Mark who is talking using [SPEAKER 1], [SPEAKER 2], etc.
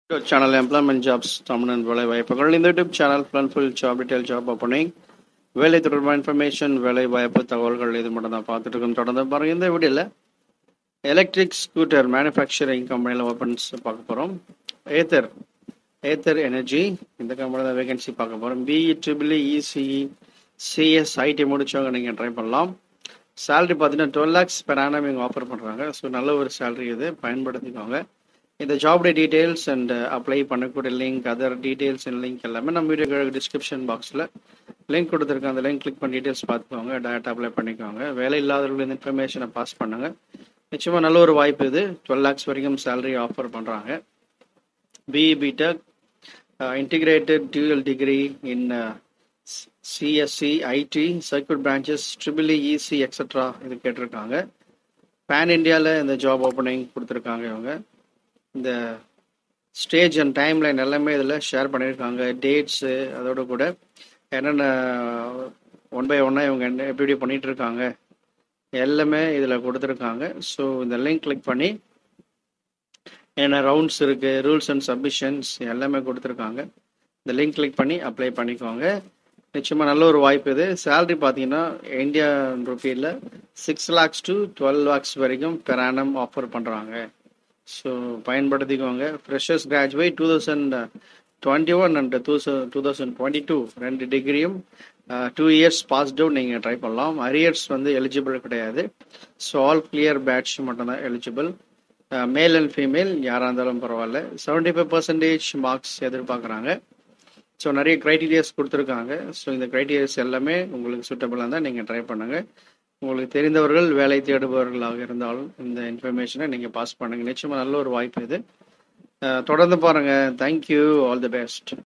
[SPEAKER 1] YouTube channel employment jobs தமிழன் வேலை வாய்ப்புகள் இந்த YouTube channel full job detail job opening வேலை தொடர்பான இன்ஃபர்மேஷன் வேலை வாய்ப்பு தகவல்கள் இது மட்டும் தான் பார்த்துட்டு இருக்கோம் தொடர்ந்து பாருங்க இந்த வீடியோவில் எலக்ட்ரிக் ஸ்கூட்டர் மேனுஃபேக்சரிங் கம்பெனியில் ஓப்பன்ஸ் பார்க்க போகிறோம் ஏத்தர் ஏத்தர் எனர்ஜி இந்த கம்பெனியில் தான் வேகன்சி பார்க்க போகிறோம் BE triple ECE CS IT முடிச்சவங்க நீங்கள் ட்ரை பண்ணலாம் சேலரி பார்த்தீங்கன்னா டுவெல் லேக்ஸ் பெர் ஆனம் இவங்க ஆஃபர் பண்ணுறாங்க ஸோ நல்ல ஒரு சேலரி இது பயன்படுத்திக்கோங்க இந்த ஜாபுடைய டீட்டெயில்ஸ் அண்ட் அப்ளை பண்ணக்கூடிய link other details and link எல்லாமே நம்ம வீடியோ டிஸ்கிரிப்ஷன் பாக்ஸில் லிங்க் கொடுத்துருக்கேன் அந்த லிங்க் கிளிக் பண்ணி டீட்டெயில்ஸ் பார்த்துக்கோங்க டேரக்ட் அப்ளை பண்ணிக்கோங்க வேலை இல்லாதவர்கள் இந்த இன்ஃபர்மேஷனை பாஸ் பண்ணுங்கள் நிச்சயமாக நல்ல ஒரு வாய்ப்பு இது டுவெல் லேக்ஸ் வரைக்கும் சேலரி ஆஃபர் பண்ணுறாங்க BE B Tech integrated dual degree in CSC IT circuit branches triple EC extra இது கேட்டிருக்காங்க பேன் இந்தியாவில் இந்த ஜாப் ஓப்பனிங் கொடுத்துருக்காங்க இவங்க இந்த ஸ்டேஜ் அண்ட் டைம் லைன் எல்லாமே இதில் ஷேர் பண்ணியிருக்காங்க டேட்ஸு அதோட கூட என்னென்ன ஒன் பை ஒன்னாக இவங்க என்ன எப்படி எப்படி பண்ணிட்டு இருக்காங்க எல்லாமே இதில் கொடுத்துருக்காங்க ஸோ இந்த லிங்க் கிளிக் பண்ணி என்ன ரவுண்ட்ஸ் இருக்குது ரூல்ஸ் அண்ட் சப்மிஷன்ஸ் எல்லாமே கொடுத்துருக்காங்க இந்த லிங்க் கிளிக் பண்ணி அப்ளை பண்ணிக்கோங்க நிச்சயமாக நல்ல ஒரு வாய்ப்பு இது சேலரி பார்த்தீங்கன்னா இந்தியா ருப்பியில் six lakhs to twelve lakhs வரைக்கும் பெர் ஆனம் ஆஃபர் பண்ணுறாங்க ஸோ பயன்படுத்திக்கோங்க freshers graduate two thousand twenty one and two two thousand twenty two ரெண்டு டிகிரியும் டூ இயர்ஸ் பாஸ் டவுன் நீங்கள் ட்ரை பண்ணலாம் அரியர்ஸ் வந்து எலிஜிபிள் கிடையாது ஸோ ஆல் கிளியர் பேட்ச் மட்டும்தான் எலிஜிபிள் மேல் அண்ட் ஃபீமேல் யாராக இருந்தாலும் பரவாயில்ல செவன்டி ஃபைவ் பர்சன்டேஜ் மார்க்ஸ் எதிர்பார்க்குறாங்க ஸோ நிறைய க்ரைட்டீரியாஸ் கொடுத்துருக்காங்க ஸோ இந்த க்ரைட்டீரியாஸ் எல்லாமே உங்களுக்கு சூட்டபிளாக இருந்தால் நீங்கள் ட்ரை பண்ணுங்கள் உங்களுக்கு தெரிந்தவர்கள் வேலை தேடுபவர்களாக இருந்தாலும் இந்த இன்ஃபர்மேஷனை நீங்கள் பாஸ் பண்ணுங்கள் நிச்சயமாக நல்ல ஒரு வாய்ப்பு இது தொடர்ந்து பாருங்கள் தேங்க்யூ ஆல் தி பெஸ்ட்